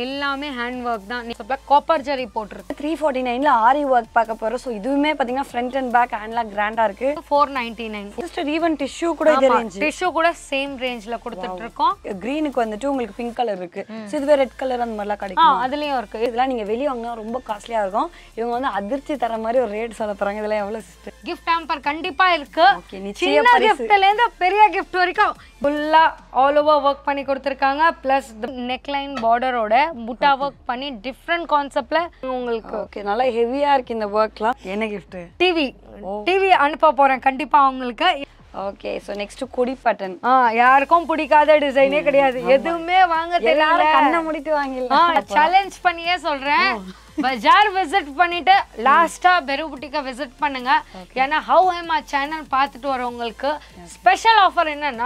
எல்லாமே hand work தான் நீ காப்பர் ஜரி போட்டிருக்கு த்ரீ ஃபார்ட்டி நைனில் ஆரி ஒர்க் பார்க்க போகிறோம் ஸோ இதுவுமே பார்த்தீங்கன்னா ஃப்ரண்ட் அண்ட் பேக் ஹேண்ட்லாம் கிராண்டாக இருக்குது four ninety nine sister even tissue கூட இது ரேஞ்ச் டிஷ்யூ கூட சேம் ரேஞ்சில் கொடுத்துட்டு இருக்கோம் க்ரீனுக்கு வந்துட்டு உங்களுக்கு பிங்க் கலர் இருக்கு ஸோ இதுவே ரெட் கலர் அந்த மாதிரிலாம் ஆ கிடைக்கும் அதுலயும் இருக்கு இதெல்லாம் நீங்கள் வெளியே வாங்கினா ரொம்ப காஸ்ட்லியாக இருக்கும் இவங்க வந்து அதிர்ச்சி தர மாதிரி ஒரு ரேட் சொல்ல போகிறாங்க இதெல்லாம் எவ்வளோ சிஸ்டர் கிஃப்ட் ஹேம்பர் கண்டிப்பா இருக்கு Okay, நிச்சய சின்ன பரிசு. கிஃப்ட்ல இருந்து பெரிய கிஃப்ட் வரைக்கும் ஃபுல்லா ஆல் ஓவர் ஒர்க் பண்ணி கொடுத்துருக்காங்க பிளஸ் நெக்லைன் பார்டரோட புட்டா ஒர்க் பண்ணி டிஃப்ரெண்ட் கான்செப்ட்ல உங்களுக்கு ஓகே நல்லா ஹெவியாக இருக்கு இந்த ஒர்க்லாம் என்ன கிஃப்ட்டு டிவி டிவி அனுப்ப போறேன் கண்டிப்பா உங்களுக்கு ஓகே ஸோ நெக்ஸ்ட் கொடி பட்டன் ஆ யாருக்கும் பிடிக்காத டிசைனே கிடையாது எதுவுமே வாங்க தெரியல எல்லாரும் கண்ணை முடிட்டு வாங்கிடலாம் சேலஞ்ச் பண்ணியே சொல்றேன் பஜார் விசிட் பண்ணிட்டு லாஸ்டா பெரு புட்டிக்க விசிட் பண்ணுங்க ஏன்னா ஹவ் ஹேமா சேனல் பார்த்துட்டு வரவங்களுக்கு ஸ்பெஷல் ஆஃபர் என்னன்னா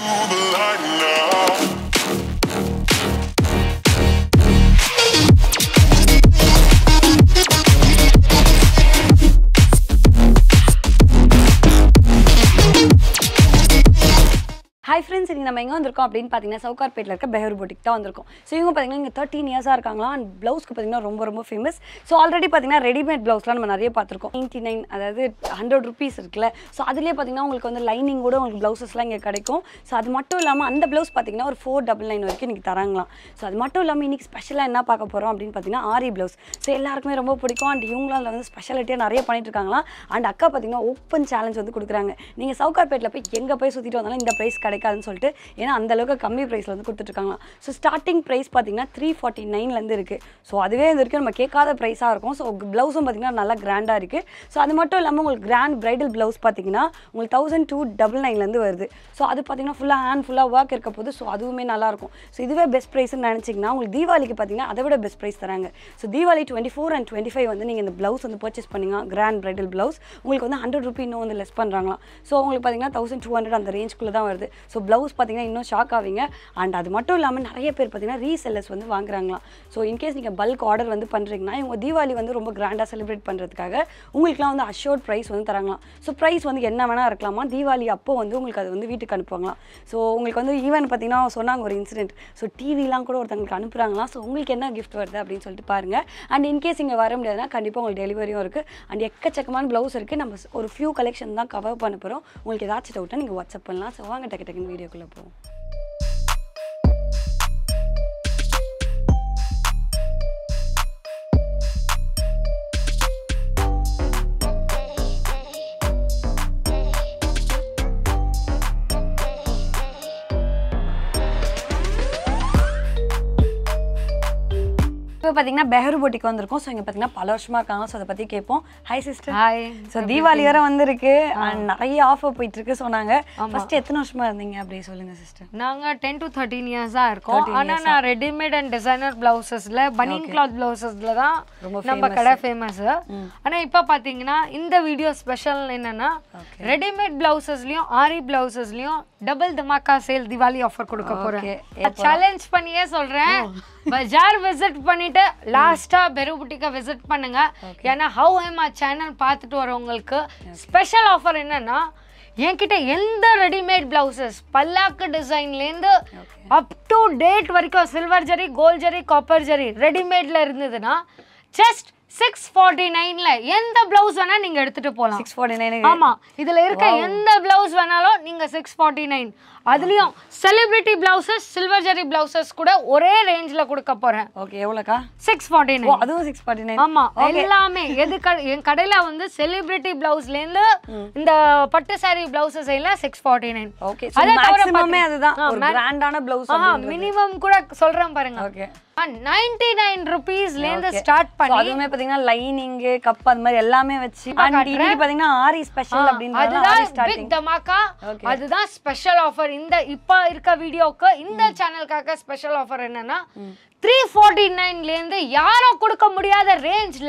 ஹாய் ஃப்ரெண்ட்ஸ் இன்னைக்கு நம்ம எங்கே வந்திருக்கோம் அப்படின்னு பார்த்தீங்கன்னா சவுகார்பேட்டில் இருக்க பெஹர் பொட்டிக் தான் வந்திருக்கோம் ஸோ இவங்க பார்த்தீங்கன்னா இங்கே தேர்ட்டின் இயர்ஸாக இருக்காங்களா அண்ட் ப்ளவுஸ்க்கு பார்த்தீங்கன்னா ரொம்ப ரொம்ப ஃபேமஸ் ஸோ ஆல்ரெடி பார்த்தீங்கன்னா ரெடிமேட் ப்ளவுஸ்லாம் நம்ம நிறைய பார்த்துருக்கோம் நைன்ட்டி நைன் அதாவது ஹண்ட்ரட் ருபீஸ் இருக்குல்ல ஸோ அதுலேயே பார்த்தீங்கன்னா உங்களுக்கு வந்து லைனிங் கூட உங்களுக்கு ப்ளவுசஸ்லாம் இங்கே கிடைக்கும் ஸோ அது மட்டும் இல்லாமல் அந்த ப்ளவுஸ் பார்த்தீங்கன்னா ஒரு ஃபோர் டபுள் நைன் வரைக்கும் இன்றைக்கி தராங்களாம் ஸோ அது மட்டும் இல்லாமல் இன்றைக்கி ஸ்பெஷலாக என்ன பார்க்க போகிறோம் அப்படின்னு பார்த்தீங்கன்னா ஆரி ப்ளவுஸ் ஸோ எல்லாருக்குமே ரொம்ப பிடிக்கும் அண்ட் இவங்களும் அதில் வந்து ஸ்பெஷாலிட்டியாக நிறைய பண்ணிட்டு இருக்காங்களாம் அண்ட் அக்கா பார்த்தீங்கன்னா ஓப்பன் சேலஞ்ச் வந்து கொடுக்குறாங்க நீங்கள் சவுகார்பேட்டில் போய் எங்கே போய் சுற்றிட்டு வந்தாலும் இந்த ப்ரைஸ் கிடைக்காதுன்னு சொல்லிட்டு ஏன்னா அந்த அளவுக்கு கம்மி ப்ரைஸில் வந்து கொடுத்துட்ருக்காங்களாம் ஸோ ஸ்டார்டிங் ப்ரைஸ் பார்த்தீங்கன்னா த்ரீ ஃபார்ட்டி நைன்லேருந்து இருக்குது ஸோ அதுவே இது வரைக்கும் நம்ம கேட்காத ப்ரைஸாக இருக்கும் ஸோ ப்ளவுஸும் பார்த்தீங்கன்னா நல்லா கிராண்டாக இருக்குது ஸோ அது மட்டும் இல்லாமல் உங்களுக்கு கிராண்ட் பிரைடல் ப்ளவுஸ் பார்த்தீங்கன்னா உங்களுக்கு தௌசண்ட் டூ டபுள் நைன்லேருந்து வருது ஸோ அது பார்த்தீங்கன்னா ஃபுல்லாக ஹேண்ட் ஃபுல்லாக ஒர்க் இருக்க போது ஸோ அதுவுமே நல்லாயிருக்கும் ஸோ இதுவே பெஸ்ட் ப்ரைஸ்னு நினச்சிங்கன்னா உங்களுக்கு தீபாவளிக்கு பார்த்தீங்கன்னா அதை விட பெஸ்ட் ப்ரைஸ் தராங்க so Deepavali twenty four and twenty five வந்து நீங்கள் இந்த ப்ளவுஸ் வந்து பர்ச்சேஸ் பண்ணீங்க கிராண்ட் பிரைடல் ப்ளவுஸ் உங்களுக்கு வந்து ஹண்ட்ரட் ருபி இன்னும் வந்து லெஸ் பண்ணுறாங்களாம் ஸோ உங்களுக்கு பார்த்தீங்கன்னா தௌசண்ட் டூ ஹண்ட்ரட் அந்த ரேஞ்சுக்குள்ளே தான் வருது ஸோ ப்ளவுஸ் பார்த்தீங்கன்னா இன்னும் ஷாக் ஆவீங்க அண்ட் அது மட்டும் இல்லாமல் நிறைய பேர் பார்த்தீங்கன்னா ரீசெல்லர்ஸ் வந்து வாங்குறாங்களாம் ஸோ இன்கேஸ் நீங்கள் பல்க் ஆர்டர் வந்து பண்ணுறீங்கன்னா இவங்க தீபாவளி வந்து ரொம்ப கிராண்டாக செலிப்ரேட் பண்ணுறதுக்காக உங்களுக்குலாம் வந்து அஷ்யோர்ட் ப்ரைஸ் வந்து தராங்களாம் ஸோ ப்ரைஸ் வந்து என்ன வேணால் இருக்கலாமா தீபாவளி அப்போ வந்து உங்களுக்கு அது வந்து வீட்டுக்கு அனுப்புவாங்களாம் ஸோ உங்களுக்கு வந்து ஈவன் பார்த்தீங்கன்னா சொன்னாங்க ஒரு இன்சிடென்ட் ஸோ டிவிலாம் கூட ஒருத்தங்களுக்கு அனுப்புகிறாங்களாம் ஸோ உங்களுக்கு என்ன கிஃப்ட் வருது அப்படின்னு சொல்லிட்டு பாருங்கள் அண்ட் இன்கேஸ் இங்கே வர முடியாதுன்னா கண்டிப்பாக உங்களுக்கு டெலிவரியும் இருக்குது அண்ட் எக்கச்சக்கமான ப்ளவுஸ் இருக்குது நம்ம ஒரு ஃபியூ கலெக்ஷன் தான் கவர் பண்ண போகிறோம் உங்களுக்கு ஏதாச்சும் டவுட்டாக நீங்கள் வாட்ஸ்அப் பண்ணலாம் ஸோ வாங்க டக்கு டக்குன்னு வீடியோக்குள்ளே போவோம் இப்போ பார்த்தீங்கன்னா பெஹரு போட்டிக்கு வந்திருக்கோம் ஸோ இங்கே பார்த்தீங்கன்னா பல வருஷமா இருக்காங்க ஸோ அதை பற்றி கேட்போம் hi sister hi so Deepavali வேற வந்திருக்கு அண்ட் நிறைய ஆஃபர் போயிட்டு இருக்கு சொன்னாங்க ஃபர்ஸ்ட் எத்தனை வருஷமா இருந்தீங்க அப்படியே சொல்லுங்க சிஸ்டர் நாங்க டென் டு தேர்ட்டீன் இயர்ஸ் தான் இருக்கோம் ஆனா நான் ரெடிமேட் அண்ட் டிசைனர் பிளவுசஸ்ல பனியன் கிளாத் பிளவுசஸ்ல தான் ரொம்ப நம்ம கடை ஃபேமஸ் ஆனா இப்ப பாத்தீங்கன்னா இந்த வீடியோ ஸ்பெஷல் என்னன்னா ரெடிமேட் பிளவுசஸ்லயும் ஆரி பிளவுசஸ்லயும் double dhamaka sale Diwali offer கொடுக்க போறேன் சேலஞ்ச் பண்ணியே சொல்றேன் பஜார் விசிட் பண்ணிட்டு லாஸ்டா பெரு புட்டிக்க விசிட் பண்ணுங்க ஏன்னா ஹவ் ஹேமா சேனல் பார்த்துட்டு வரவங்களுக்கு ஸ்பெஷல் ஆஃபர் என்னன்னா என்கிட்ட எந்த ரெடிமேட் பிளவுசஸ் பல்லாக்கு டிசைன்லேருந்து அப் டு டேட் வரைக்கும் silver zari gold zari copper zari ரெடிமேட்ல இருந்ததுன்னா ஜஸ்ட் சிக்ஸ் ஃபார்ட்டி நைன்ல எந்த பிளவுஸ் வேணா நீங்க எடுத்துட்டு போகலாம் சிக்ஸ் ஃபார்ட்டி நைன் ஆமா இதுல இருக்க எந்த பிளவுஸ் வேணாலும் நீங்க சிக்ஸ் ஃபார்ட்டி நைன் அதுலயும் celebrity blouses silver zari blouses கூட ஒரே ரேஞ்ச்ல கொடுக்க போறேன் ஓகே எவ்வளோக்கா சிக்ஸ் ஃபார்ட்டி ஓ நைன் அதுவும் சிக்ஸ் ஃபார்ட்டி நைன் ஆமா எல்லாமே எது க- என் கடையில வந்து செலிபிரிட்டி பிளவுஸ்ல இருந்து இந்த பட்டு சாரி பிளவுசஸ் எல்லாம் six forty nine okay so அதை தவிர மேக்ஸிமமே பாத்தீங்க- அதுதான் ஆ, ஒரு ma- கிராண்டான ப்ளவுஸ் ஆஹா மினிமம் கூட சொல்றேன் பாருங்க ஓகே நைன்டி நைன் ருபீஸ்ல இருந்து Okay. ஸோ ஸ்டார்ட் பண்ணி அதுவுமே பார்த்தீங்கன்னா லைனிங் கப் அது மாதிரி எல்லாமே வச்சு அண்ட் இன்னைக்கு பார்த்தீங்கன்னா ஆரி ஸ்பெஷல் அப்படின்றது ஆரி அதுதான் ஸ்டார்டிங் பிக் தமாக்கா Okay. அதுதான் ஸ்பெஷல் ஆஃபர் இந்த இப்ப இருக்க வீடியோக்கு இந்த சேனலுக்காக ஸ்பெஷல் ஆஃபர் என்னன்னா த்ரீ ஃபார்ட்டி நைன்ல இருந்து யாரும் கொடுக்க முடியாத ரேஞ்ச்ல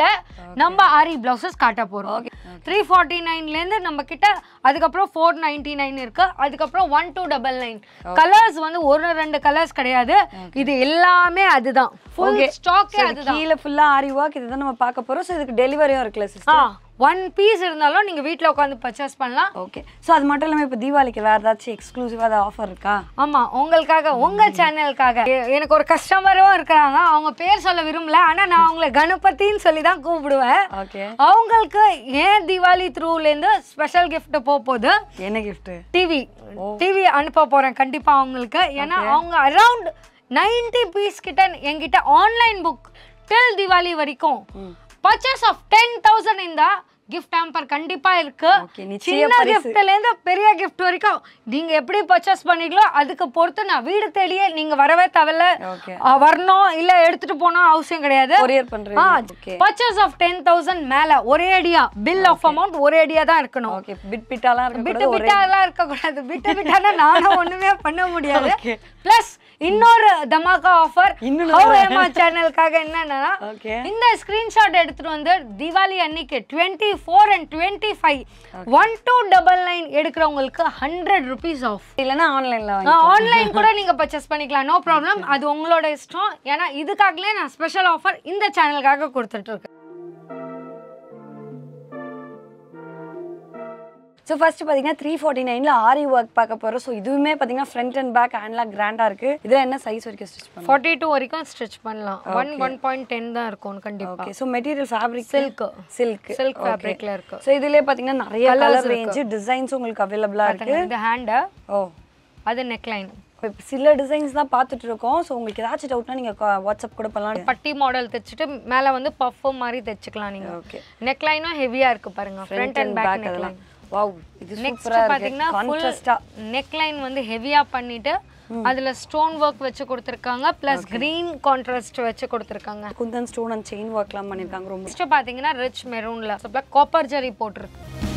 நம்ம ஆரி பிளவுசஸ் காட்ட போறோம் த்ரீ ஃபார்ட்டி நைன்லேருந்து நம்ம கிட்ட அதுக்கப்புறம் ஃபோர் நைன்டி நைன் இருக்கு அதுக்கப்புறம் one two double nine colours வந்து ஒரு ரெண்டு கலர்ஸ் கிடையாது இது எல்லாமே அதுதான் ஃபுல் ஸ்டாக்கே அதுதான் கீழே ஃபுல்லா ஆரி ஒர்க் இதுதான் நம்ம பார்க்க போறோம் ஸோ இதுக்கு டெலிவரியும் இருக்குல்ல சிஸ்டர் ஆ ஒன் பீஸ் இருந்தாலும் நீங்க வீட்ல உட்காந்து பர்ச்சேஸ் பண்ணலாம் ஓகே ஸோ அது மட்டும் இல்லாமல் இப்போ தீபாவளிக்கு வேறு ஏதாச்சும் எக்ஸ்க்ளூசிவாக ஏதாவது ஆஃபர் இருக்கா ஆமா உங்களுக்காக உங்க சேனலுக்காக எ- எனக்கு ஒரு கஸ்டமரும் இருக்கிறாங்க அவங்க பேர் சொல்ல விரும்பல ஆனா நான் அவங்கள கணபதின்னு சொல்லி தான் கூப்பிடுவேன் ஓகே அவங்களுக்கு ஏன் தீபாவளி த்ரூல இருந்து ஸ்பெஷல் gift போக போகுது என்ன கிஃப்ட்டு டிவி டிவி அனுப்ப போறேன் கண்டிப்பா அவங்களுக்கு ஏன்னா அவங்க அரௌண்ட் 90 பீஸ் கிட்ட என்கிட்ட ஆன்லைன் புக் டில் தீபாவளி வரைக்கும் பர்ச்சேஸ் ஆஃப் டென் தௌசண்ட் இந்த கிஃப்ட் ஹேம்பர் கண்டிப்பா இருக்கு Okay, நிச்சய சின்ன பரிசு. கிஃப்ட்ல இருந்து பெரிய கிஃப்ட் வரைக்கும் நீங்க எப்படி பர்ச்சேஸ் பண்ணீங்களோ அதுக்கு பொறுத்து நான் வீடு தேடியே நீங்க வரவே தேவையில்ல ஓகே ஆ, வரணும் இல்ல எடுத்துட்டு போனா அவசியம் கிடையாது கொரியர் பண்ணுறீங்க okay purchase of ten thousand மேல ஒரே அடியா பில் ஆஃப் அமௌண்ட் ஒரே அடியா தான் இருக்கணும் ஓகே பிட் பிட்டாலாம் பிட்டு இருக்கக்கூடாது ஒரே பிட்டாலாம் இருக்கக்கூடாது பிட்டு பிட்டானா நானும் ஒண்ணுமே பண்ண முடியாது Okay. பிளஸ் இன்னொரு தமாகா ஆஃபர் இன்னொன்னு ஹவ் ஏமா சேனலுக்காக என்னன்னா ஓகே இந்த ஸ்கிரீன்ஷாட் எடுத்துட்டு வந்து தீபாவளி அன்னைக்கு twenty four and twenty five one two double nine எடுக்கிறவங்களுக்கு ஹண்ட்ரட் ருபீஸ் ஆஃப் இல்லைன்னா ஆன்லைனில் வாங்கி ஆன்லைன் கூட நீங்க பர்ச்சேஸ் பண்ணிக்கலாம் நோ ப்ராப்ளம் அது உங்களோட இஷ்டம் ஏன்னா இதுக்காகலே நான் ஸ்பெஷல் ஆஃபர் இந்த சேனலுக்காக கொடுத்துட்டு இருக்கேன் ஸோ ஃபர்ஸ்ட் பார்த்தீங்கன்னா த்ரீ ஃபார்ட்டி நைனில் ஆரி ஒர்க் பார்க்க போகிறோம் ஸோ இதுவுமே பார்த்தீங்கன்னா ஃப்ரண்ட் அண்ட் பேக் ஹேண்ட்லாம் கிராண்டாக இருக்குது இதில் என்ன சைஸ் வரைக்கும் ஸ்டிச் பண்ணுவோம் ஃபார்ட்டி டூ வரைக்கும் ஸ்டிச் பண்ணலாம் ஒன் ஒன் பாயிண்ட் டென் தான் இருக்கும் கண்டிப்பா okay so material fabric silk silk silk ஃபேப்ரிக்ல இருக்கு ஸோ இதுலேயே பார்த்தீங்கன்னா நிறைய கலர் ரேஞ்ச் டிசைன்ஸ் உங்களுக்கு அவைலபிளாக இருக்கு இந்த ஹேண்டு ஓ அது நெக்லைன் இப்போ சில டிசைன்ஸ் தான் பார்த்துட்டு இருக்கோம் ஸோ உங்களுக்கு ஏதாச்சும் டவுட்னா நீங்கள் வாட்ஸ்அப் கூட பண்ணலாம் பட்டி மாடல் தைச்சிட்டு மேல வந்து பஃப் மாதிரி தைச்சுக்கலாம் நீங்க ஓகே நெக்லைனும் ஹெவியா இருக்கு பாருங்க ஃப்ரண்ட் அண்ட் பேக் பேக் அதெல்லாம் நெக்லைன் வாவ் இது நெக்ஸ்ட் சூப்பராக பாத்தீங்கன்னா இருக்கு ஃபுல் கான்ட்ராஸ்டா நெக்லைன் வந்து ஹெவியா பண்ணிட்டு அதுல ஸ்டோன் ஒர்க் வச்சு கொடுத்துருக்காங்க பிளஸ் கிரீன் கான்ட்ராஸ்ட் வச்சு கொடுத்துருக்காங்க குந்தன் ஸ்டோன் அண்ட் செயின் ஒர்க்லாம் பண்ணியிருக்காங்க ரொம்ப நெக்ஸ்ட் பாத்தீங்கன்னா ரிச் மெரூன்ல காப்பர் ஜரி போட்டிருக்கு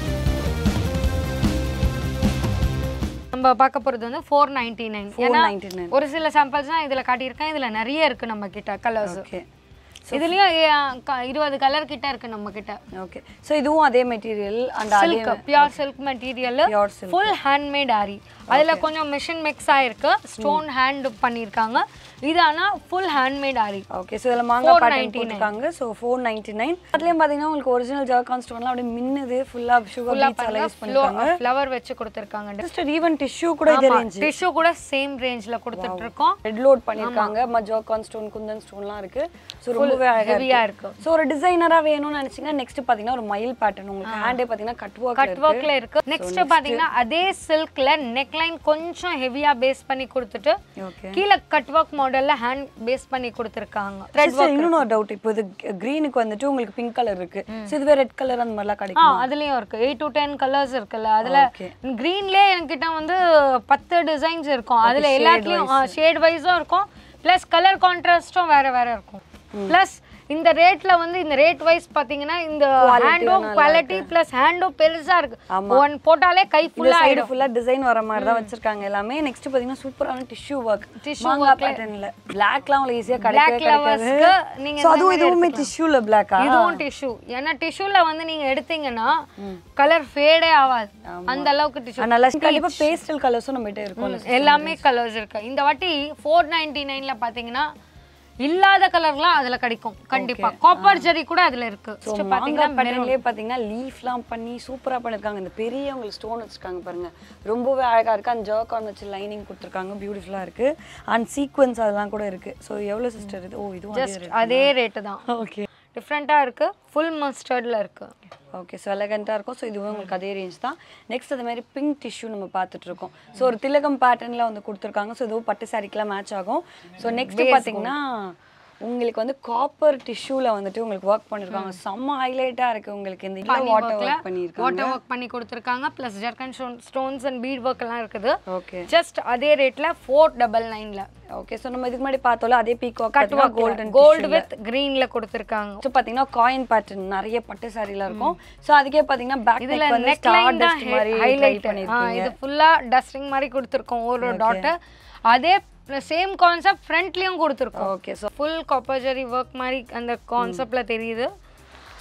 நம்ம பார்க்க போறது வந்து four ninety nine four ninety nine ஒரு சில சாம்பிள்ஸ் தான் இதுல காட்டியிருக்கேன் இதுல நிறைய இருக்கு நம்ம கிட்ட கலர்ஸ் ஓகே இதுலயும் ஏ, க- இருபது கலர் கிட்ட இருக்கு நம்ம கிட்ட ஓகே ஸோ இதுவும் அதே மெட்டீரியல் அண்ட் அதே silk pure silk material pure silk full handmade aari அதுல கொஞ்சம் மிஷின் மிக்ஸ் ஆயிருக்கு ஸ்டோன் ஹேண்ட் பண்ணிருக்காங்க இது ஆனா full handmade aari okay so இதில் மாங்காய் பேட்டர்ன் போட்டிருக்காங்க ஸோ ஃபோர் நைன்டி நைன் அதுலேயும் பார்த்தீங்கன்னா உங்களுக்கு ஒரிஜினல் ஜர்கான் ஸ்டோன்லாம் அப்படியே மின்னுது ஃபுல்லாக சுகர் பீட்ஸ் எல்லாம் யூஸ் பண்ணிருக்காங்க ஃப்ளவர் வச்சு கொடுத்துருக்காங்க சிஸ்டர் ஈவன் டிஷ்யூ கூட இதே ரேஞ்ச் டிஷ்யூ கூட சேம் ரேஞ்ச்ல கொடுத்துட்டு இருக்கோம் ரெட் லோட் பண்ணிருக்காங்க அம்மா ஜர்கான் ஸ்டோன் குந்தன் ஸ்டோன்லாம் இருக்கு ஸோ ரொம்பவே அழகா ஹெவியா இருக்கு இருக்கு ஸோ ஒரு டிசைனரா வேணும்னு நினைச்சீங்கன்னா நெக்ஸ்ட் பார்த்தீங்கன்னா ஒரு மயில் பேட்டர்ன் உங்களுக்கு ஹேண்டே பார்த்தீங்கன்னா கட் ஒர்க் கட் ஒர்க்ல இருக்கு நெக்ஸ்ட் பாத்தீங்கன்னா அதே சில்க்ல நெக்லைன் கொஞ்சம் ஹெவியா பேஸ் பண்ணி கொடுத்துட்டு ஓகே கீழே கட் ஒர்க் மாடல்ல ஹேண்ட் பேஸ் பண்ணி கொடுத்துருக்காங்க சிஸ்டர் இன்னொன்று ஒரு டவுட் இப்போ இது க்ரீனுக்கு வந்துட்டு உங்களுக்கு பிங்க் கலர் இருக்கு ஸோ இதுவே ரெட் கலர் அந்த மாதிரிலாம் ஆ கிடைக்கும் அதுலயும் இருக்கு எயிட் டு டென் கலர்ஸ் இருக்குல்ல அதுல Okay. கிரீன்லயே என்கிட்ட வந்து பத்து டிசைன்ஸ் இருக்கும் அதுல எல்லாத்துலயும் ஷேட் வைஸும் இருக்கும் ப்ளஸ் கலர் கான்ட்ராஸ்டும் வேற வேற இருக்கும் ப்ளஸ் இந்த ரேட்ல வந்து இந்த ரேட் வைஸ் பாத்தீங்கன்னா இந்த ஹேண்டும் குவாலிட்டி ப்ளஸ் ஹேண்டும் பெருசா இருக்கு ஒன் போட்டாலே கை இந்த ஃபுல்லா சைடு ஃபுல்லா டிசைன் வர மாதிரி தான் வச்சிருக்காங்க எல்லாமே நெக்ஸ்ட் பாத்தீங்கன்னா சூப்பரான டிஷ்யூ ஒர்க் Tissue மாங்காய் பேட்டர்ன்ல பிளாக்லாம் உங்களுக்கு ஈஸியா கிடைக்கவே Black கிடைக்காது lovers-க்கு நீங்க ஸோ இந்த அதுவும் மாதிரி இதுவுமே டிஷ்யூல பிளாக்கா இதுவும் டிஷ்யூ ஏன்னா டிஷ்யூல வந்து நீங்க எடுத்தீங்கன்னா கலர் ஃபேடே ஆகாது அந்த அளவுக்கு டிஷ்யூ நல்லா கண்டிப்பா பேஸ்டல் கலர்ஸும் நம்மகிட்ட இருக்கும் எல்லாமே கலர்ஸ் இருக்கு இந்த வாட்டி ஃபோர் நைன்டி நைன்ல பாத்தீங்கன்னா இல்லாத கலர்லாம் அதுல கிடைக்கும் கண்டிப்பா காப்பர் ஜரி கூட அதுல இருக்கு First பாத்தீங்கன்னா மாங்காய் பேட்டர்ன்லயே பாத்தீங்கன்னா லீஃப்லாம் பண்ணி சூப்பரா பண்ணிருக்காங்க இந்த பெரிய உங்களுக்கு ஸ்டோன் வச்சிருக்காங்க பாருங்க ரொம்பவே அழகா இருக்கு அந்த ஜர்கான் வச்சு லைனிங் கொடுத்துருக்காங்க பியூட்டிஃபுல்லா இருக்கு அண்ட் சீக்வன்ஸ் அதெல்லாம் கூட இருக்கு ஸோ எவ்வளவு சிஸ்டர் இது ஓ இதுவும் அதே ஜஸ்ட் அதே ரேட்டு தான் ஓகே டிஃப்ரெண்டா இருக்கு ஃபுல் மஸ்டர்ட்ல இருக்கு ஓகே ஸோ எலகண்ட்டாக இருக்கும் ஸோ இதுவும் உங்களுக்கு அதே ரேஞ்ச் தான் நெக்ஸ்ட் அது மாதிரி பிங்க் டிஷ்யூ நம்ம பார்த்துட்டு இருக்கோம் ஸோ ஒரு திலகம் பேட்டர்னில் வந்து கொடுத்துருக்காங்க ஸோ இதுவும் பட்டு சாரிக்கெலாம் மேட்ச் ஆகும் ஸோ நெக்ஸ்ட் பார்த்தீங்கன்னா உங்களுக்கு வந்து காப்பர் டிஷ்யூல வந்துட்டு உங்களுக்கு ஒர்க் பண்ணிருக்காங்க செம்ம ஹைலைட்டா இருக்கு உங்களுக்கு இந்த இதுல வாட்டர் ஒர்க் பண்ணிருக்காங்க வாட்டர் ஒர்க் பண்ணி கொடுத்துருக்காங்க plus zircon stones and bead work எல்லாம் இருக்குது ஓகே ஜஸ்ட் அதே ரேட்ல ஃபோர் டபுள் நைன்ல ஓகே ஸோ நம்ம இதுக்கு முன்னாடி பார்த்தோம்ல அதே peacock cut work golden gold with கிரீன்ல கொடுத்துருக்காங்க ஸோ பார்த்தீங்கன்னா காயின் பேட்டர்ன் நிறைய பட்டு சாரில இருக்கும் ஸோ அதுக்கே பார்த்தீங்கன்னா பேக் இதுல நெக் வந்து நெக் ஸ்டார் லைன் தான் டஸ்ட் மாதிரி ட்ரை ஹைலைட் பண்ணிருக்கீங்க இது ஃபுல்லா டஸ்டிங் மாதிரி கொடுத்துருக்கோம் ஒரு டாட் அதே சேம் கான்செப்ட் ஃப்ரண்ட்லயும் கொடுத்துருக்கோம் ஓகே ஸோ ஃபுல் காப்பர்ஜரி ஒர்க் மாதிரி அந்த கான்செப்ட்ல தெரியுது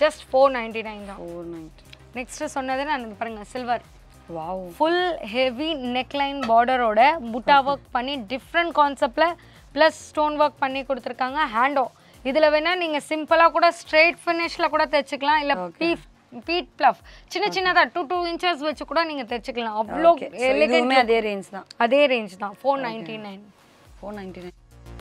ஜஸ்ட் ஃபோர் நைன்டி நைன் தான் ஃபோர் நைன்ட்டி நெக்ஸ்ட் சொன்னது நான் பாருங்க silver wow full heavy neckline பார்டரோட புட்டா ஒர்க் பண்ணி டிஃப்ரெண்ட் கான்செப்டில் ப்ளஸ் ஸ்டோன் ஒர்க் பண்ணி கொடுத்துருக்காங்க ஹேண்டோ இதில் வேணால் நீங்கள் சிம்பிளாக கூட ஸ்ட்ரெயிட் ஃபினிஷில் கூட தைச்சிக்கலாம் இல்லை பீஃப் பீட் ப்ளஃப் சின்ன சின்னதாக டூ டூ இன்ச்சஸ் வச்சு கூட நீங்கள் தைச்சிக்கலாம் அவ்வளோ இதுவுமே அதே ரேஞ்ச் தான் அதே ரேஞ்ச் தான் four ninety nine four ninety nine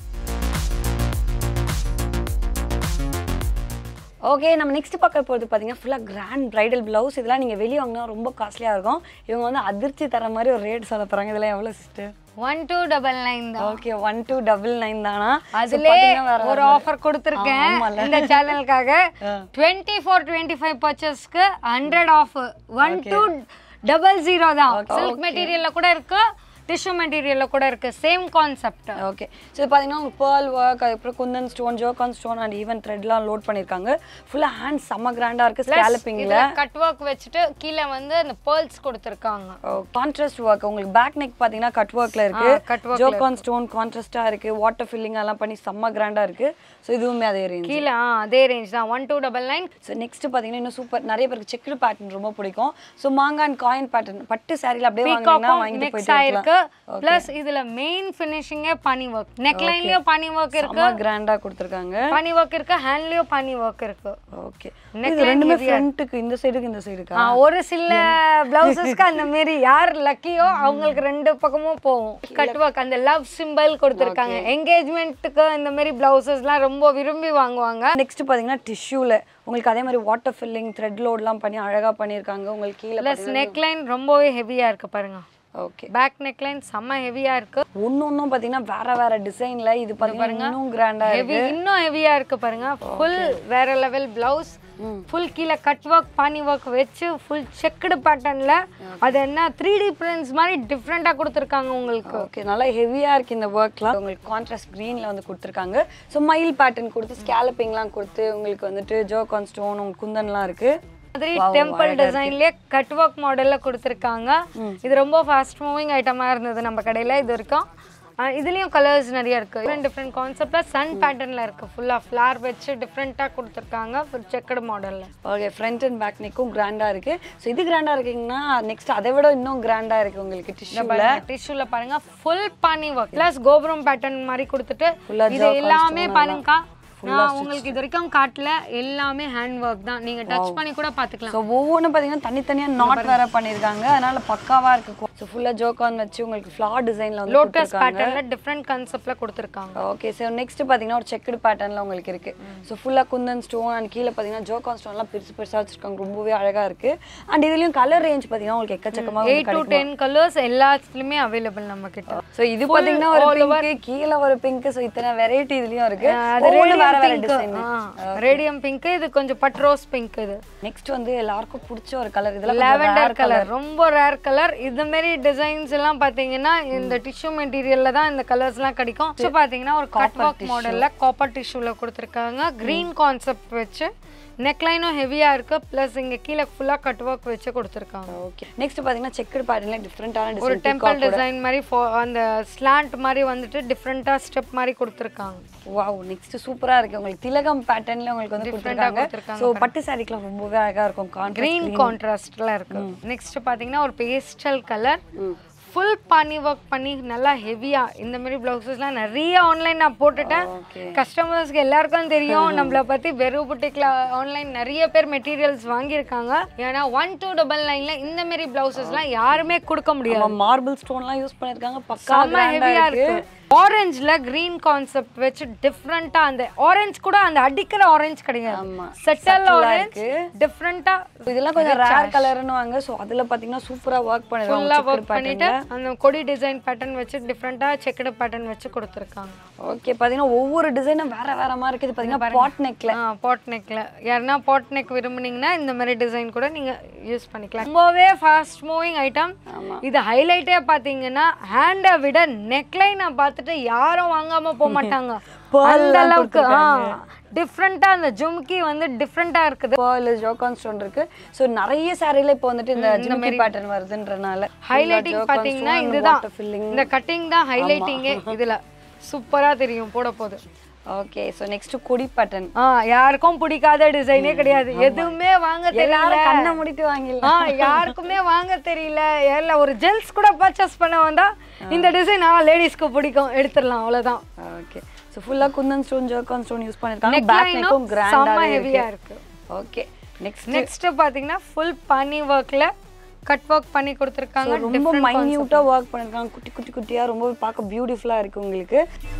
okay நம்ம நெக்ஸ்ட் பார்க்க போகிறது பார்த்தீங்கன்னா ஃபுல்லாக கிராண்ட் பிரைடல் ப்ளவுஸ் இதெல்லாம் நீங்கள் வெளியே வாங்கினா ரொம்ப காஸ்ட்லியாக இருக்கும் இவங்க வந்து அதிர்ச்சி தர மாதிரி ஒரு ரேட் சொல்ல போகிறாங்க இதெல்லாம் எவ்வளோ sister one two double nine தான் okay one two double nine தானா அதுலே ஒரு ஆஃபர் கொடுத்துருக்கேன் இந்த சேனலுக்காக டுவெண்ட்டி ஃபோர் டுவெண்ட்டி ஃபைவ் பர்ச்சேஸ்க்கு hundred off one two double zero தான் சில்க் மெட்டீரியல்ல கூட இருக்கு டிஷ்யூ மெட்டீரியல்ல கூட இருக்கு சேம் கான்செப்ட் ஓகே ஸோ இது பார்த்தீங்கன்னா உங்களுக்கு பேர்ல் ஒர்க் அதுக்கப்புறம் குந்தன் ஸ்டோன் ஜோகான் ஸ்டோன் அண்ட் ஈவன் த்ரெட்லாம் லோட் பண்ணியிருக்காங்க ஃபுல்லாக ஹேண்ட் செம்ம கிராண்டாக இருக்குது ஸ்கேலப்பிங்கில் கட் ஒர்க் வச்சுட்டு கீழே வந்து அந்த பேர்ல்ஸ் கொடுத்துருக்காங்க கான்ட்ராஸ்ட் ஒர்க் உங்களுக்கு பேக் நெக் பார்த்தீங்கன்னா கட் ஒர்க்கில் இருக்கு cut work ஜோகான் ஸ்டோன் கான்ட்ராஸ்டாக இருக்கு வாட்டர் ஃபில்லிங் எல்லாம் பண்ணி செம்ம கிராண்டாக இருக்கு ஸோ இதுவுமே அதே ரேஞ்ச் கீழே ஆ, அதே ரேஞ்ச் தான் one two double nine so next பார்த்தீங்கன்னா இன்னும் சூப்பர் நிறைய பேருக்கு செக்குடு பேட்டர்ன் ரொம்ப பிடிக்கும் ஸோ மாங்கான் காயின் பேட்டர்ன் பட்டு சாரியில் அப்படியே வாங்கினீங்கன்னா வாங்கிட்டு மிக்ஸ் போயிட்டு ஆயிருக்கு இருக்கலாம் பிளஸ் இதுல மெயின் ஃபினிஷிங்கே பனி ஒர்க் நெக்லைன்லயும் பனி ஒர்க் இருக்கு செம்ம கிராண்டாக கொடுத்துருக்காங்க பனி ஒர்க் இருக்கு ஹேண்ட்லயும் பனி ஒர்க் இருக்கு ஓகே இது ரெண்டுமே ஃப்ரண்ட்டுக்கு இந்த சைடுக்கு இந்த சைடுக்கா ஆ, ஒரு சில பிளவுசஸ்க்கு அந்த மாரி யார் லக்கியோ அவங்களுக்கு ரெண்டு பக்கமும் போகும் கட் ஒர்க் அந்த லவ் சிம்பிள் கொடுத்துருக்காங்க என்கேஜ்மெண்ட்டுக்கு இந்த மாதிரி பிளவுசஸ்லாம் ரொம்ப விரும்பி வாங்குவாங்க நெக்ஸ்ட் பார்த்தீங்கன்னா டிஷ்யூவில் உங்களுக்கு அதே மாதிரி வாட்டர் ஃபில்லிங் த்ரெட் லோட்லாம் பண்ணி அழகாக பண்ணியிருக்காங்க உங்களுக்கு கீழே ப்ளஸ் நெக்லைன் ரொம்பவே ஹெவியா இருக்கு பாருங்க ஓகே பேக் நெக்லைன் செம்ம ஹெவியா இருக்கு ஒன்று ஒன்றும் பார்த்தீங்கன்னா வேற வேற டிசைனில் இது பார்த்தீங்கன்னா இன்னும் கிராண்டாக ஹெவி இன்னும் ஹெவியா இருக்கு பாருங்க ஃபுல் வேற லெவல் பிளவுஸ் ஃபுல் கீழே கட் ஒர்க் பானி ஒர்க் வச்சு ஃபுல் செக்குடு பேட்டர்ன்ல அது என்ன த்ரீ டி பிரிண்ட்ஸ் மாதிரி டிஃப்ரெண்டா கொடுத்துருக்காங்க உங்களுக்கு ஓகே நல்லா ஹெவியாக இருக்குது இந்த ஒர்க்லாம் உங்களுக்கு கான்ட்ராஸ்ட் க்ரீனில் வந்து கொடுத்துருக்காங்க ஸோ மயில் பேட்டர்ன் கொடுத்து ஸ்கேலப்பிங்லாம் கொடுத்து உங்களுக்கு வந்துட்டு ஜோகான் ஸ்டோன் உங்களுக்கு குந்தன்லாம் இருக்குது மாதிரி டெம்பிள் டிசைன்லயே கட் ஒர்க் மாடல்ல கொடுத்துருக்காங்க இது ரொம்ப ஃபாஸ்ட் மூவிங் ஐட்டமா இருந்தது நம்ம கடையில இது வரைக்கும் அஹ் இதுலயும் கலர்ஸ் நிறைய இருக்கு டிஃப்ரெண்ட் டிஃப்ரெண்ட் கான்செப்ட்ல சன் பேட்டர்ன்ல இருக்கு ஃபுல்லா ஃபிளார் வச்சு டிஃப்ரெண்டா கொடுத்துருக்காங்க ஒரு செக்கடு மாடல்ல ஓகே ஃப்ரண்ட் அண்ட் பேக் நெக்கும் கிராண்டாக இருக்குது ஸோ இது கிராண்டாக இருக்குங்கன்னா நெக்ஸ்ட் அதை விட இன்னும் கிராண்டாக இருக்குது உங்களுக்கு டிஷ்யூவில் டிஷ்யூல பாருங்க ஃபுல் பானி ஒர்க் பிளஸ் கோபுரம் பேட்டர்ன் மாதிரி கொடுத்துட்டு Full-ஆ இது ஜாக்கான் எல்லாமே stone பாருங்கக்கா நான் உங்களுக்கு இது வரைக்கும் காட்டல எல்லாமே ஹேண்ட் ஒர்க் தான் நீங்க டச் பண்ணி கூட பாத்துக்கலாம் ஸோ ஒவ்வொன்றும் பார்த்தீங்கன்னா தனித்தனியாக நாட் வேற பண்ணியிருக்காங்க அதனால பக்காவாக இருக்கு ஸோ ஃபுல்லாக ஜோகான் வச்சு உங்களுக்கு ஃப்ளார் டிசைனில் வந்து லோட்டஸ் பேட்டர்ன்ல டிஃப்ரெண்ட் கான்செப்ட்ல கொடுத்துருக்காங்க ஓகே ஸோ நெக்ஸ்ட் பார்த்தீங்கன்னா ஒரு செக்குடு பேட்டர்னில் உங்களுக்கு இருக்கு ஸோ ஃபுல்லாக குந்தன் ஸ்டோன் அண்ட் கீழே பார்த்தீங்கன்னா ஜோகான் ஸ்டோன்லாம் பெருசு பெருசாக வச்சிருக்காங்க ரொம்பவே அழகாக இருக்கு அண்ட் இதுலயும் கலர் ரேஞ்ச் பார்த்தீங்கன்னா உங்களுக்கு எக்கச்சக்கமாக எயிட் டு டென் கலர்ஸ் எல்லாத்துலயுமே அவைலபிள் நம்ம கிட்ட ஸோ இது பார்த்தீங்கன்னா ஒரு பிங்க் கீழே ஒரு பிங்க் ஸோ இத்தனை வெரைட்டி இதுலயும் இருக்கு அது ஒவ்வொன்றும் வேற வேற radium design pink radium pink இது கொஞ்சம் பட் ரோஸ் பிங்க் இது நெக்ஸ்ட் வந்து எல்லாருக்கும் பிடிச்ச ஒரு கலர் இதெல்லாம் லாவெண்டர் கலர் ரொம்ப ரேர் கலர் இந்த மாதிரி டிசைன்ஸ் எல்லாம் பாத்தீங்கன்னா இந்த டிஷ்யூ மெட்டீரியல்ல தான் இந்த கலர்ஸ் எல்லாம் கிடைக்கும் ஸோ பாத்தீங்கன்னா ஒரு கட் ஒர்க் மாடல்ல காப்பர் டிஷ்யூல கொடுத்துருக்காங்க கிரீன் கான்செப்ட் வச்சு நெக்லைனும் ஹெவியா இருக்கு பிளஸ் இங்க கீழே ஃபுல்லா கட் ஒர்க் வச்சு கொடுத்துருக்காங்க ஓகே நெக்ஸ்ட் பார்த்தீங்கன்னா செக்குடு பேட்டர்ல டிஃப்ரெண்டான ஒரு டிசைன் டெம்பிள் டிசைன் மாதிரி fo- அந்த ஸ்லாண்ட் மாதிரி வந்துட்டு டிஃப்ரெண்டா ஸ்டெப் மாதிரி கொடுத்துருக்காங்க வாவ் நெக்ஸ்ட் சூப்பரா இருக்கு உங்களுக்கு திலகம் பேட்டர்ன்ல உங்களுக்கு வந்து கொடுத்துருக்காங்க கொடுத்திருக்காங்க ஸோ பட்டு சாரிக்கெல்லாம் ரொம்பவே அழகா இருக்கும் கான்ட்ராஸ்ட் கிரீன் கான்ட்ராஸ்ட்ல இருக்கு நெக்ஸ்ட் பாத்தீங்கன்னா ஒரு பேஸ்டல் கலர் ஃபுல் பானி ஒர்க் பண்ணி நல்லா ஹெவியா இந்த மாதிரி பிளவுசஸ்லாம் நிறைய ஆன்லைன் நான் போட்டுட்டேன் ஓகே கஸ்டமர்ஸ்க்கு எல்லாருக்கும் தெரியும் நம்மள பத்தி வெறு புட்டிக்ல ஆன்லைன் நிறைய பேர் மெட்டீரியல்ஸ் வாங்கியிருக்காங்க ஏன்னா ஒன் டூ டபுள் நைன்ல இந்த மாதிரி பிளவுசஸ்லாம் யாருமே கொடுக்க முடியாது மார்பிள் ஸ்டோன்லாம் யூஸ் பண்ணிருக்காங்க பக்கா செம்ம கிராண்டா ஹெவியா இருக்கு இருக்கு ஆரஞ்சுல கிரீன் கான்செப்ட் வச்சு டிஃப்ரெண்டா அந்த ஆரஞ்சு கூட அந்த அடிக்கிற ஆரஞ்சு கிடையாது ஆமா. செட்டல் Subtle-ஆ ஆரஞ்சு டிஃப்ரெண்டா இதெல்லாம் கொஞ்சம் ரேர் கலர்னு வாங்க ஸோ அதுல பாத்தீங்கன்னா சூப்பரா ஒர்க் ஃபுல்லா பண்ணிருக்காங்க ஒர்க் பண்ணிட்டு அந்த கொடி டிசைன் பேட்டர்ன் வச்சு டிஃப்ரெண்டா செக்குடு பேட்டர்ன் வச்சு கொடுத்துருக்காங்க ஓகே பாத்தீங்கன்னா ஒவ்வொரு டிசைனும் வேற வேற மாதிரி இருக்குது பாத்தீங்கன்னா பாட் நெக்ல பாட் நெக்ல யாருன்னா பாட் நெக் விரும்புனீங்கன்னா இந்த மாதிரி டிசைன் கூட நீங்க யூஸ் பண்ணிக்கலாம் ரொம்பவே ஃபாஸ்ட் மூவிங் ஐட்டம் ஆமா. இது ஹைலைட்டே பாத்தீங்கன்னா ஹேண்டை விட நெக்லைனை பார்த்துட்டு யாரும் வாங்காம போக மாட்டாங்க Pearl அந்த எல்லாம் அளவுக்கு ஆ டிஃப்ரெண்டா அந்த ஜும்கி வந்து டிஃப்ரெண்டா இருக்குது பேர்ல் ஜோகான் ஸ்டோன் இருக்கு ஸோ நிறைய சாரில இப்போ வந்துட்டு இந்த ஜிமிக்கி பேட்டர்ன் வருதுன்றனால ஹைலைட்டிங் பாத்தீங்கன்னா இதுதான் ஃபில்லிங் இந்த கட்டிங் தான் ஹைலைட்டிங்கே இதுல சூப்பரா தெரியும் போட போது ஓகே ஸோ நெக்ஸ்ட் கொடி பட்டன் ஆ யாருக்கும் பிடிக்காத டிசைனே கிடையாது எதுவுமே வாங்க தெரியல எல்லாரும் கண்ணை மூடிட்டு வாங்கிடலாம் ஆ யாருக்குமே வாங்க தெரியல இல்ல ஒரு ஜெல்ஸ் கூட பர்ச்சேஸ் பண்ண வந்தா இந்த டிசைன் ஆ லேடிஸ்க்கு பிடிக்கும் எடுத்துடலாம் அவ்வளவுதான் ஓகே ஸோ ஃபுல்லாக kundan stone zircon stone use பண்ணிருக்காங்க பேக் Neckline-உம் நெக்கும் செம்ம கிராண்டாக heavy-ஆ இருக்கு இருக்கு ஓகே நெக்ஸ்ட் நெக்ஸ்ட் பாத்தீங்கன்னா ஃபுல் பனி ஒர்க்ல கட் ஒர்க் பண்ணி கொடுத்துருக்காங்க ரொம்ப மைன்யூட்டாக ஒர்க் பண்ணிருக்காங்க குட்டி குட்டி குட்டியாக ரொம்ப பார்க்க பியூட்டிஃபுல்லாக இருக்கு உங்களுக்கு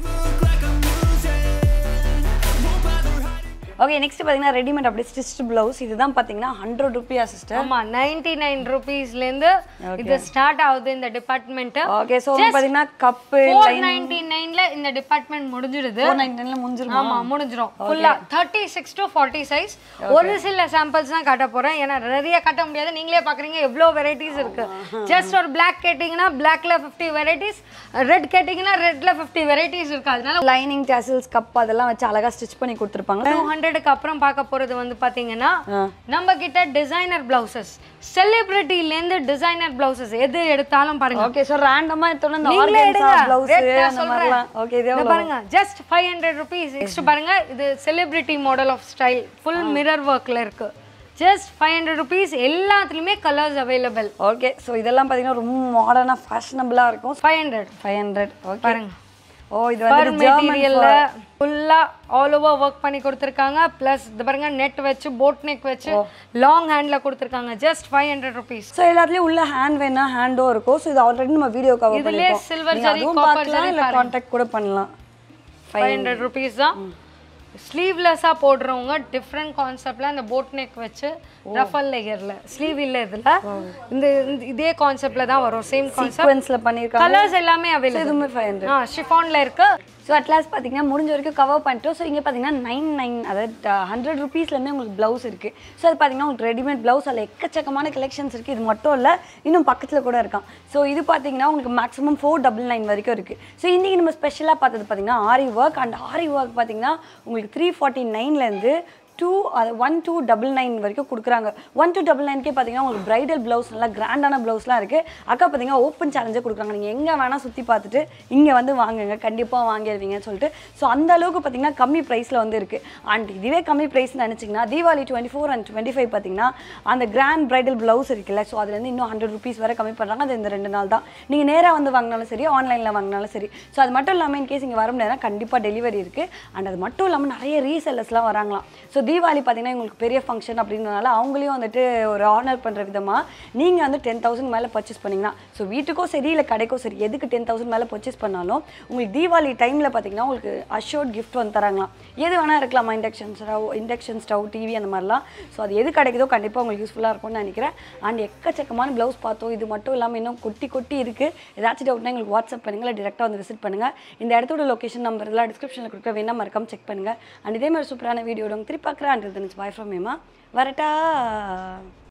ஓகே நெக்ஸ்ட் பார்த்தீங்கன்னா ரெடிமேட் அப்படியே ஸ்டிச்ட் ப்ளவுஸ் இதுதான் பார்த்தீங்கன்னா ஹண்ட்ரட் ருபியா சிஸ்டர் ஆமா நைன்டி நைன் ருபீஸ்ல இருந்து இது ஸ்டார்ட் ஆகுது இந்த டிபார்ட்மெண்ட் ஓகே ஸோ பார்த்தீங்கன்னா கப்பு ஃபோர் நைன்டி நைன்ல இந்த டிபார்ட்மெண்ட் முடிஞ்சிடுது ஃபோர் நைன் டென்ல முடிஞ்சிருமா ஆமா முடிஞ்சிரும் ஃபுல்லா thirty six to forty size ஒரு சில சாம்பிள்ஸ் தான் காட்ட போறேன் ஏன்னா நிறைய காட்ட முடியாது நீங்களே பாக்குறீங்க எவ்வளோ வெரைட்டிஸ் இருக்கு ஜஸ்ட் ஒரு பிளாக் கேட்டிங்கன்னா பிளாக்ல ஃபிஃப்டி வெரைட்டிஸ் ரெட் கேட்டிங்கன்னா ரெட்ல ஃபிஃப்டி வெரைட்டிஸ் இருக்கு அதனால லைனிங் டேசல்ஸ் கப் அதெல்லாம் வச்சு அழகா ஸ்டிச் பண்ணி கொடுத்துருப்பாங்க டூ ஹண்ட்ரடுக்கு அப்புறம் பார்க்க போறது வந்து பாத்தீங்கன்னா ஆ. நம்ம கிட்ட டிசைனர் பிளவுசஸ் செலிபிரிட்டிலேருந்து டிசைனர் பிளவுசஸ் எது எடுத்தாலும் பாருங்க ஓகே ஸோ ரேண்டமா எடுத்தோம்னா இந்த நீங்களே ஆர்கன்ஸா எடுங்க. ப்ளவுஸ் Rate நான் அந்த சொல்றேன். மாதிரிலாம் ஓகே இதே இத பாருங்க just five hundred rupees next பாருங்க இது celebrity model of style full mirror ஒர்க்ல இருக்கு ஜஸ்ட் ஃபைவ் ஹண்ட்ரட் ருபீஸ் எல்லாத்துலயுமே கலர்ஸ் அவைலபிள் ஓகே ஸோ இதெல்லாம் பார்த்தீங்கன்னா ரொம்ப மாடர்னாக ஃபேஷனபிளாக இருக்கும் five hundred five hundred okay பாருங்க ஓ இது ஃபர் வந்து ஜெர்மன் மெட்டீரியல்ல ஃபுல்லா ஆல் ஓவர் ஒர்க் பண்ணி கொடுத்துருக்காங்க ப்ளஸ் இது பாருங்க நெட் வச்சு போட் நெக் வச்சு லாங் ஹேண்ட்ல கொடுத்துருக்காங்க just five hundred rupees so எல்லாத்துலயும் உள்ள ஹேண்ட் வேணா ஹேண்டும் இருக்கும் ஸோ இது ஆல்ரெடி நம்ம வீடியோ கவர் இதுலயே பண்ணிருக்கோம் silver நீங்க ஜரி, அதுவும் copper பார்க்கலாம் ஜரி இல்லை கான்டாக்ட் கூட பண்ணலாம் ஃபைவ் ஹண்ட்ரட் ருபீஸ் தான் ஸ்லீவ்லெஸ்ஸாக போடுறவங்க டிஃப்ரெண்ட் கான்செப்ட்ல அந்த போட் நெக் வச்சு ரஃபல் லேயர்ல ஸ்லீவ் இல்ல இதுல இந்த இந்த- இதே கான்செப்ட்ல தான் வரும் சேம் கான்செப்ட் சீக்வன்ஸில் பண்ணியிருக்காங்க கலர்ஸ் எல்லாமே அவைலபிள் இதுவுமே ஃபைவ் ஹண்ட்ரட் ஆ ஷிஃபான்ல இருக்கு ஸோ அட்லாஸ் பார்த்தீங்கன்னா முடிஞ்ச வரைக்கும் கவர் பண்ணிட்டோம் ஸோ இங்கே பார்த்தீங்கன்னா நைன் நைன் அதாவது ஹண்ட்ரட் ருபீஸ்லேருந்தே உங்களுக்கு ப்ளவுஸ் இருக்குது ஸோ அது பார்த்தீங்கன்னா உங்களுக்கு ரெடிமேட் ப்ளவுஸ் அதில் எக்கச்சக்கமான கலெக்ஷன்ஸ் இருக்குது இது மட்டும் இல்லை இன்னும் பக்கத்தில் கூட இருக்கான் ஸோ இது பார்த்தீங்கன்னா உங்களுக்கு மேக்ஸிமம் ஃபோர் டபுள் நைன் வரைக்கும் இருக்குது ஸோ இன்றைக்கி நம்ம ஸ்பெஷலாக பார்த்தது பார்த்தீங்கன்னா aari work and aari work பார்த்தீங்கன்னா உங்களுக்கு த்ரீ ஃபார்ட்டி நைன்லேருந்து டூ அது ஒன் டூ டபுள் நைன் வரைக்கும் கொடுக்குறாங்க ஒன் டூ டபுள் நைன்க்கே பார்த்தீங்கன்னா உங்களுக்கு பிரைடல் ப்ளவுஸ் நல்லா கிராண்டான ப்ளவுஸ்லாம் இருக்குது அக்கா பார்த்தீங்கன்னா ஓப்பன் சேலஞ்சே கொடுக்குறாங்க நீங்கள் எங்கே வேணால் சுற்றி பார்த்துட்டு இங்கே வந்து வாங்குங்க கண்டிப்பாக வாங்கிடுவீங்கன்னு சொல்லிட்டு ஸோ அந்த அளவுக்கு பார்த்தீங்கன்னா கம்மி ப்ரைஸில் வந்து இருக்குது அண்ட் இதுவே கம்மி ப்ரைஸ்னு நினச்சிங்கன்னா Deepavali twenty four and twenty five பார்த்தீங்கன்னா அந்த கிராண்ட் பிரைடல் ப்ளவுஸ் இருக்குல்ல ஸோ அதுலேருந்து இன்னும் ஹண்ட்ரட் ருபீஸ் வரை கம்மி பண்ணுறாங்க அது இந்த ரெண்டு நாள் தான் நீங்கள் நேராக வந்து வாங்கினாலும் சரி ஆன்லைனில் வாங்கினாலும் சரி ஸோ அது மட்டும் இல்லாமல் இன்கேஸ் இங்கே வர முடியாதுன்னா கண்டிப்பாக டெலிவரி இருக்குது அண்ட் அது மட்டும் இல்லாமல் நிறைய ரீசெல்லர்ஸ்லாம் வராங்களாம் ஸோ தீபாவளி பார்த்தீங்கன்னா உங்களுக்கு பெரிய ஃபங்க்ஷன் அப்படின்றனால அவங்களையும் வந்துட்டு ஒரு ஆனர் பண்ணுற விதமாக நீங்கள் வந்து டென் தௌசண்ட் மேலே பர்ச்சேஸ் பண்ணிங்கன்னா ஸோ வீட்டுக்கோ சரி இல்லை கடைக்கோ சரி எதுக்கு டென் தௌசண்ட் மேலே பர்ச்சேஸ் பண்ணாலும் உங்களுக்கு தீபாவளி டைமில் பார்த்தீங்கன்னா உங்களுக்கு அஷோர்ட் gift வந்து தராங்களாம் எது வேணால் இருக்கலாமா induction stove induction stove TV அந்த மாதிரிலாம் ஸோ அது எது கிடைக்குதோ கண்டிப்பாக உங்களுக்கு யூஸ்ஃபுல்லாக இருக்கும்னு நினைக்கிறேன் அண்ட் எக்கச்சக்கமான ப்ளவுஸ் பார்த்தோம் இது மட்டும் இல்லாமல் இன்னும் குட்டி குட்டி இருக்குது ஏதாச்சும் டவுட்னா எங்களுக்கு வாட்ஸ்அப் பண்ணுங்கள் இல்லை டேரெக்டாக வந்து விசிட் பண்ணுங்கள் இந்த இடத்தோட லொக்கேஷன் நம்பர் எல்லாம் டிஸ்கிரிப்ஷனில் கொடுக்க வேணா மறக்காம செக் பண்ணுங்கள் அண்ட் இதே மாதிரி சூப்பரான வீடியோ திருப்பி பார்க்குறேன் அண்ட் பாய் ஃப்ரம் மேமா வரட்டா